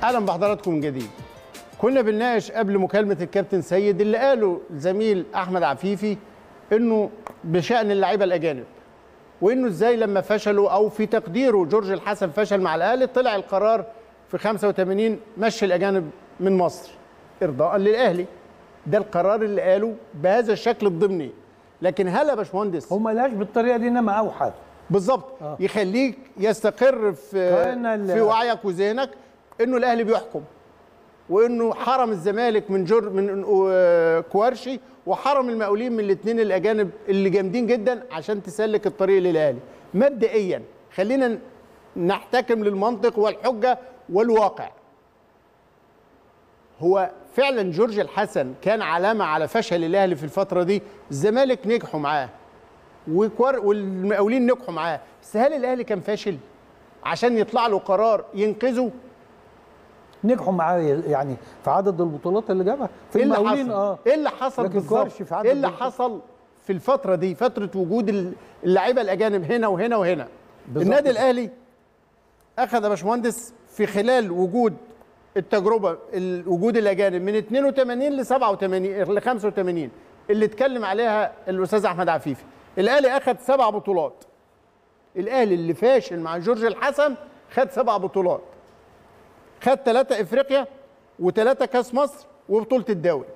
اهلا بحضراتكم من جديد كنا بنناقش قبل مكالمه الكابتن سيد اللي قاله زميل احمد عفيفي انه بشان اللعيبه الاجانب وانه ازاي لما فشلوا او في تقديره جورج الحسن فشل مع الاهلي طلع القرار في 85 مشي الاجانب من مصر ارضاء للاهلي ده القرار اللي قاله بهذا الشكل الضمني لكن هل يا باشمهندس هو ما لهاش بالطريقه دي انما اوحد بالظبط آه. يخليك يستقر في كأن ال- في وعيك وذهنك انه الاهلي بيحكم وانه حرم الزمالك من جر من آه، كوارشي وحرم المقاولين من الاثنين الاجانب اللي جامدين جدا عشان تسلك الطريق للاهلي مبدئيا خلينا ن- نحتكم للمنطق والحجه والواقع هو فعلا جورج الحسن كان علامه على فشل الاهلي في الفتره دي الزمالك نجحوا معاه وكوار والمقاولين نجحوا معاه بس هل الاهلي كان فاشل عشان يطلع له قرار ينقذه نجحوا معاه يعني في عدد البطولات اللي جابها في ايه اللي المقاولين حصل اه ايه اللي حصل لكن بالظبط كوارشي في عدد ايه اللي البطولات. حصل في الفتره دي فتره وجود ال- اللعيبه الاجانب هنا وهنا وهنا بالظبط. النادي الاهلي اخذ يا باشمهندس في خلال وجود التجربه ال- وجود الاجانب من 82 ل 87 ل 85 اللي اتكلم عليها الاستاذ احمد عفيفي الاهلي اخذ سبع بطولات الاهلي اللي فاشل مع جورج الحسن خد سبع بطولات خد ثلاثة افريقيا وثلاثة كاس مصر وبطولة الدوري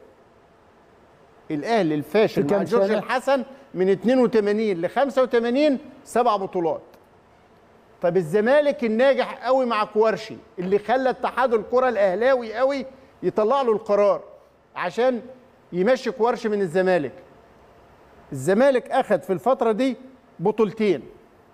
الاهلي الفاشل في مع كام جورج سنة؟ الحسن من 82 ل 85 سبع بطولات طب الزمالك الناجح قوي مع كوارشي اللي خلى اتحاد الكره الاهلاوي قوي يطلع له القرار عشان يمشي كوارشي من الزمالك الزمالك اخذ في الفتره دي بطولتين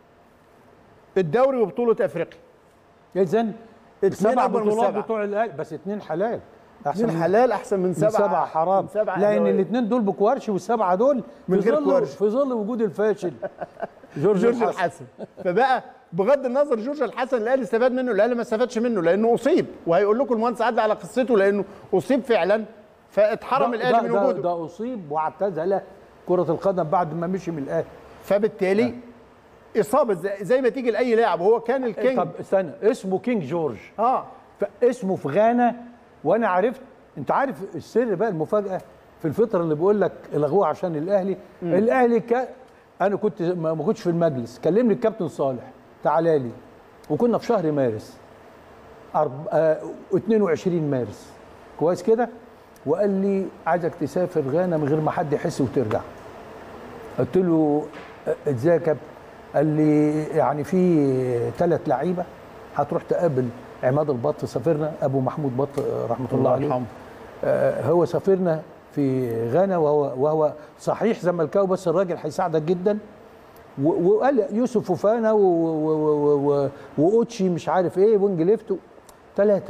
الدوري وبطوله افريقيا اذا اتنين السبع أكبر من بطولات السبعة. بتوع الاهلي بس اتنين حلال احسن من حلال احسن من من سبعه سبعه حرام من سبعة لان أهلاوية. الاثنين دول بكوارشي والسبعه دول من في غير ظل كوارشي. في ظل وجود الفاشل جورج, جورج الحسن. الحسن فبقى بغض النظر جورج الحسن الاهلي استفاد منه الاهلي ما استفادش منه لانه اصيب وهيقول لكم المهندس عدى على قصته لانه اصيب فعلا فاتحرم ده- الاهلي ده- من ده- وجوده ده اصيب واعتزل كره القدم بعد ما مشي من الاهلي فبالتالي اصابه زي, زي ما تيجي لاي لاعب هو كان الكينج طب استنى اسمه كينج جورج اه فاسمه في غانا وانا عرفت انت عارف السر بقى المفاجاه في الفتره اللي بيقول لك الغوه عشان الاهلي م. الاهلي ك... انا كنت ما ما كنتش في المجلس كلمني الكابتن صالح تعالى لي وكنا في شهر مارس أرب... آه... 22 مارس كويس كده وقال لي عايزك تسافر غانا من غير ما حد يحس وترجع قلت له آه، ازاي يا كابتن قال لي يعني في ثلاث لعيبه هتروح تقابل عماد البط سافرنا ابو محمود بط آه، رحمه الله عليه يرحمه. آه، هو سافرنا في غانا وهو وهو صحيح زملكاوي بس الراجل هيساعدك جدا و- وقال يوسف فوفانا و- و- و- و- واوتشي مش عارف ايه وينج ليفت ثلاثه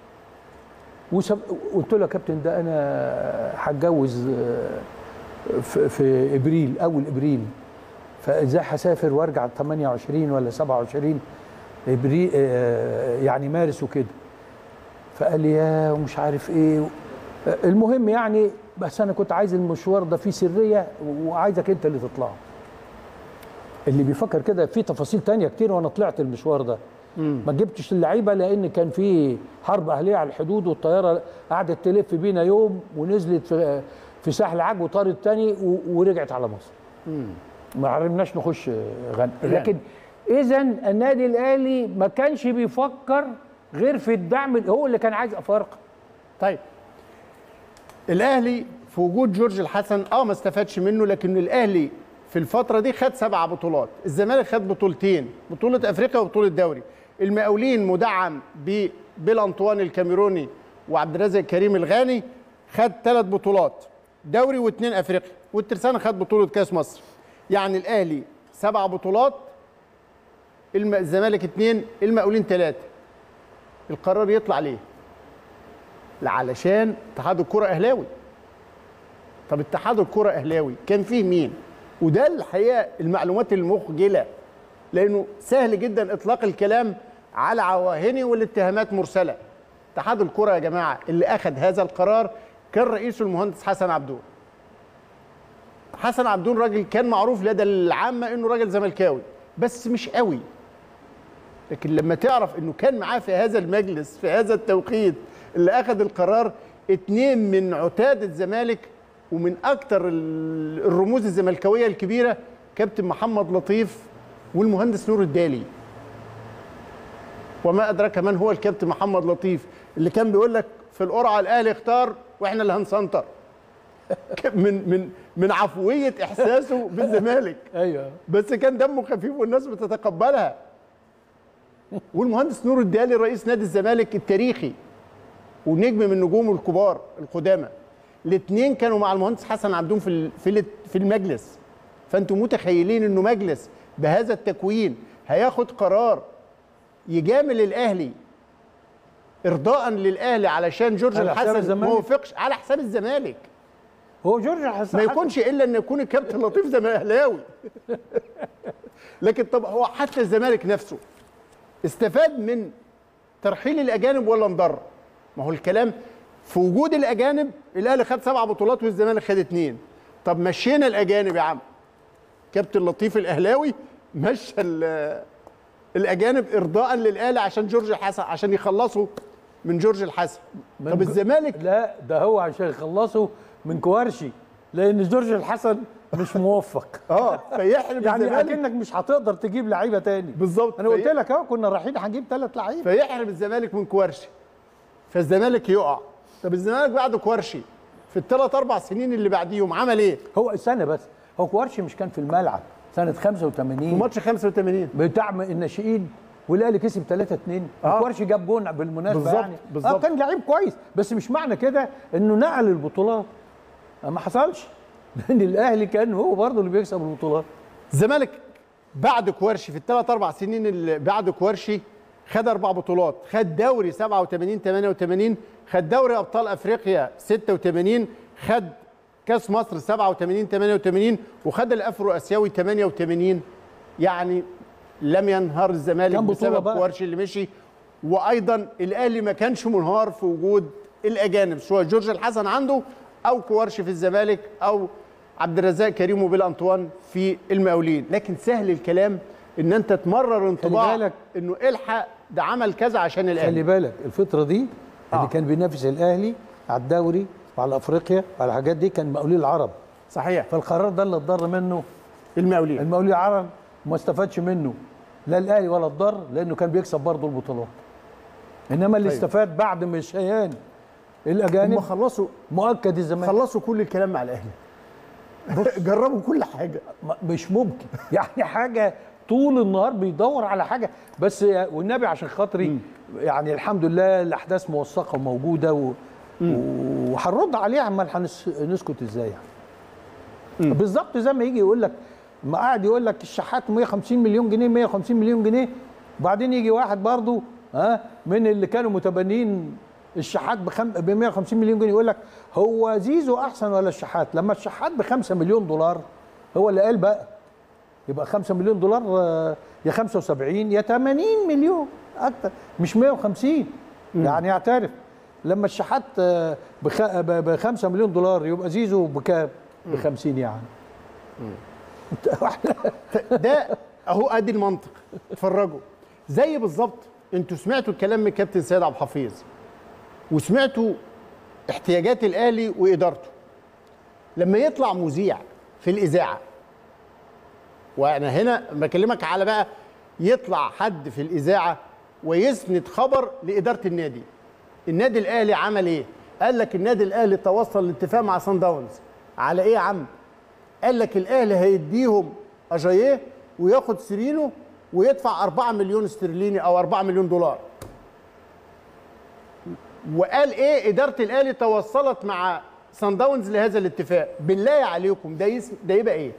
قلت له يا كابتن ده انا هتجوز آه، في, في ابريل اول ابريل فازاي هسافر وارجع 28 ولا 27 ابريل آه، يعني مارس وكده فقال لي يا ومش عارف ايه المهم يعني بس انا كنت عايز المشوار ده فيه سريه وعايزك انت اللي تطلعه اللي بيفكر كده في تفاصيل تانية كتير وانا طلعت المشوار ده ما جبتش اللعيبه لان كان في حرب اهليه على الحدود والطياره قعدت تلف بينا يوم ونزلت في في ساحل عاج وطارت تاني و- ورجعت على مصر ما عرفناش نخش غانا لكن اذا النادي الاهلي ما كانش بيفكر غير في الدعم هو اللي كان عايز افارقه طيب الاهلي في وجود جورج الحسن اه ما استفادش منه لكن الاهلي في الفتره دي خد سبع بطولات الزمالك خد بطولتين بطوله افريقيا وبطوله دوري المقاولين مدعم ببيل انطوان الكاميروني وعبد الرازق كريم الغاني خد ثلاث بطولات دوري واثنين افريقيا والترسانة خد بطوله كاس مصر يعني الاهلي سبع بطولات الم- الزمالك اثنين المقاولين ثلاثه القرار يطلع ليه علشان اتحاد الكرة اهلاوي طب اتحاد الكرة اهلاوي كان فيه مين وده الحقيقه المعلومات المخجله لانه سهل جدا اطلاق الكلام على عواهني والاتهامات مرسله اتحاد الكرة يا جماعه اللي اخذ هذا القرار كان رئيسه المهندس حسن عبدون حسن عبدون راجل كان معروف لدى العامه انه راجل زملكاوي بس مش قوي لكن لما تعرف انه كان معاه في هذا المجلس في هذا التوقيت اللي اخذ القرار اتنين من عتاد الزمالك ومن اكتر ال- الرموز الزملكاويه الكبيره كابتن محمد لطيف والمهندس نور الدالي وما ادراك من هو الكابتن محمد لطيف اللي كان بيقول لك في القرعه الاهلي اختار واحنا اللي هنسنطر من من من عفويه احساسه بالزمالك ايوه بس كان دمه خفيف والناس بتتقبلها والمهندس نور الدالي رئيس نادي الزمالك التاريخي ونجم من نجومه الكبار القدامى الاثنين كانوا مع المهندس حسن عبدون في ال- في ال- في المجلس فانتم متخيلين انه مجلس بهذا التكوين هياخد قرار يجامل الاهلي ارضاء للاهلي علشان جورج على حساب الحسن ما الزمالك؟ وافقش على حساب الزمالك هو جورج حسن ما يكونش الا ان يكون الكابتن لطيف زمهلاوي لكن طب هو حتى الزمالك نفسه استفاد من ترحيل الاجانب ولا انضر ما هو الكلام في وجود الاجانب الاهلي خد سبع بطولات والزمالك خد اتنين طب مشينا الاجانب يا عم كابتن لطيف الاهلاوي مشى ال- الاجانب ارضاء للاهلي عشان جورج الحسن عشان يخلصوا من جورج الحسن من طب جو- الزمالك لا ده هو عشان يخلصوا من كوارشي لان جورج الحسن مش موفق اه فيحرم يعني الزمالك اكنك مش هتقدر تجيب لعيبه تاني بالظبط انا قلت في- لك اهو كنا رايحين هنجيب ثلاث لعيبه فيحرم الزمالك من كوارشي فالزمالك يقع طب الزمالك بعد كوارشي في الثلاث اربع سنين اللي بعديهم عمل ايه؟ هو استنى بس هو كوارشي مش كان في الملعب سنه في 85 ماتش 85 بتاع الناشئين والاهلي كسب 3 2 آه. كوارشي جاب جون بالمناسبه بالظبط، يعني اه بالظبط. كان لعيب كويس بس مش معنى كده انه نقل البطولات ما حصلش لان الاهلي كان هو برضه اللي بيكسب البطولات الزمالك بعد كوارشي في الثلاث اربع سنين اللي بعد كوارشي خد اربع بطولات خد دوري 87 88 خد دوري ابطال افريقيا 86 خد كاس مصر 87 88 وخد الافرو اسيوي 88 يعني لم ينهار الزمالك كان بطولة بسبب بقى. كوارشي اللي مشي وايضا الاهلي ما كانش منهار في وجود الاجانب سواء جورج الحسن عنده او كوارشي في الزمالك او عبد الرزاق كريم وبيل انطوان في المقاولين لكن سهل الكلام ان انت تمرر انطباع بالك. انه الحق ده عمل كذا عشان خلي الاهلي بالك الفتره دي اللي آه. كان بينافس الاهلي على الدوري وعلى افريقيا وعلى الحاجات دي كان مقاولين العرب صحيح فالقرار ده اللي اتضر منه المقاولين المقاولين العرب وما استفادش منه لا الاهلي ولا الضر لانه كان بيكسب برضه البطولات انما اللي طيب. استفاد بعد مشيان هم الاجانب خلصوا مؤكد الزمالك خلصوا كل الكلام مع الاهلي جربوا كل حاجه ما- مش ممكن يعني حاجه طول النهار بيدور على حاجه بس والنبي عشان خاطري يعني الحمد لله الاحداث موثقه وموجوده و... وهنرد عليها عمال هنس... نسكت ازاي يعني بالظبط زي ما يجي يقول لك ما قاعد يقول لك الشحات 150 مليون جنيه 150 مليون جنيه وبعدين يجي واحد برضه ها من اللي كانوا متبنين الشحات بخم... ب 150 مليون جنيه يقول لك هو زيزو احسن ولا الشحات لما الشحات ب 5 مليون دولار هو اللي قال بقى يبقى 5 مليون دولار آه، يا 75 يا 80 مليون اكتر مش 150 يعني يعترف لما الشحات آه، بخ... ب 5 مليون دولار يبقى زيزو بكام؟ ب 50 يعني ده اهو ادي المنطق اتفرجوا زي بالظبط انتوا سمعتوا الكلام من كابتن سيد عبد الحفيظ وسمعتوا احتياجات الاهلي وادارته لما يطلع مذيع في الاذاعه وانا هنا بكلمك على بقى يطلع حد في الاذاعه ويسند خبر لاداره النادي النادي الاهلي عمل ايه قال لك النادي الاهلي توصل لاتفاق مع سان داونز على ايه يا عم قال لك الاهلي هيديهم اجاييه وياخد سيرينو ويدفع 4 مليون استرليني او 4 مليون دولار وقال ايه اداره الاهلي توصلت مع سان داونز لهذا الاتفاق بالله عليكم ده يسم ده يبقى ايه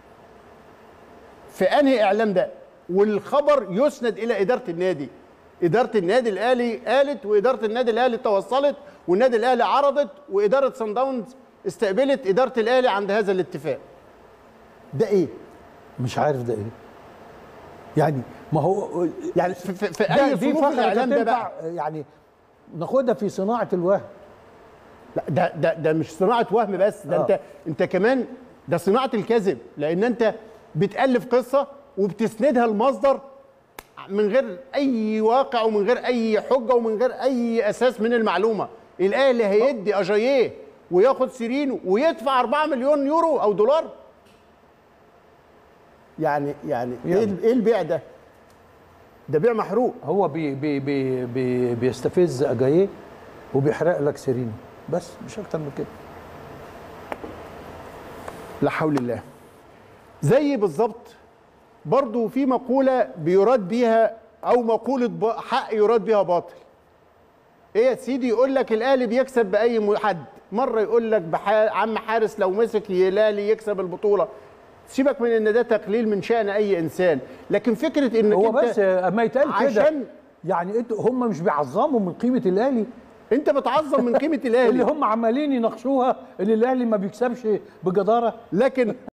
في انهي اعلام ده والخبر يسند الى اداره النادي اداره النادي الاهلي قالت واداره النادي الاهلي توصلت والنادي الاهلي عرضت واداره سان داونز استقبلت اداره الاهلي عند هذا الاتفاق ده ايه مش عارف ده ايه يعني ما هو يعني في, في, في ده اي دي صنوف فقره الاعلام ده تنفع بقى يعني ناخدها في صناعه الوهم لا ده ده ده مش صناعه وهم بس ده آه. انت انت كمان ده صناعه الكذب لان انت بتالف قصه وبتسندها لمصدر من غير اي واقع ومن غير اي حجه ومن غير اي اساس من المعلومه الاهلي هيدي اجاييه وياخد سيرينو ويدفع 4 مليون يورو او دولار يعني يعني ايه يعني. ال- ايه البيع ده ده بيع محروق هو بي بي بي بي بيستفز اجاييه وبيحرق لك سيرينو بس مش اكتر من كده لا حول الله زي بالظبط برضو في مقولة بيراد بيها أو مقولة ب- حق يراد بيها باطل إيه يا سيدي يقول لك الأهلي بيكسب بأي م- حد مرة يقول لك بح- عم حارس لو مسك الأهلي يكسب البطولة سيبك من ان ده تقليل من شأن اي انسان لكن فكرة انك هو انت بس اما يتقال كده عشان يعني انتوا هم مش بيعظموا من قيمه الاهلي انت بتعظم من قيمة اللي الاهلي هم عمالين يناقشوها اللي الاهلي ما بيكسبش بجداره لكن